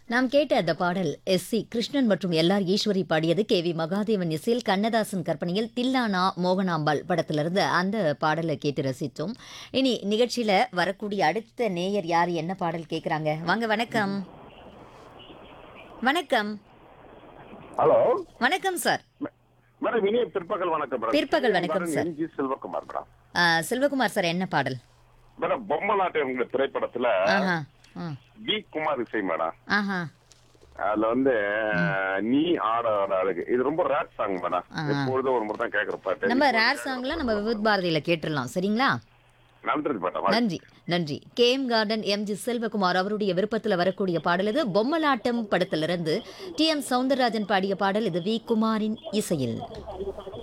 நாம் கேட்ட அந்த பாடல் எஸ் சி கிருஷ்ணன் மற்றும் எல் ஆர் ஈஸ்வரி பாடியது கே வி மகாதேவன் இசையில் கண்ணதாசன் கற்பனையில் தில்லானா மோகனாம்பாள் படத்திலிருந்து அந்த பாடலை கேட்டு ரசித்தோம் இனி நிகழ்ச்சியில வரக்கூடிய அடுத்த நேயர் யார் என்ன பாடல் கேட்குறாங்க வாங்க வணக்கம் வணக்கம் ஹலோ வணக்கம் சார் மேடம் இனிய பிற்பகல் வணக்கம் மேடம் பிற்பகல் வணக்கம், madam, sir. NG Selvakumar madam ஆ, செல்வகுமார் சார் என்ன பாடல் மேடம் பொம்மலாட்டம் எங்க திரைப்படத்துல ஆஹா ஆ, வி குமார் இசை மேடம் ஆஹா அதுல வந்து நீ ஆட ஆட அழகு இது ரொம்ப ரேட் சாங் மேடம் எப்பொழுதும் ஒரு முறை தான் கேக்குற பாட்டு நம்ம ரேர் சாங்ல நம்ம விவித் பாரதியில கேட்டுடலாம் சரிங்களா நன்றி மேடம் நன்றி நன்றி KM garden M G Selvakumar அவருடைய விருப்பத்தில் வரக்கூடிய பாடல் இது பொம்மலாட்டம் படத்திலிருந்து டி எம் சவுந்தரராஜன் பாடிய பாடல் இது வி குமாரின் இசையில்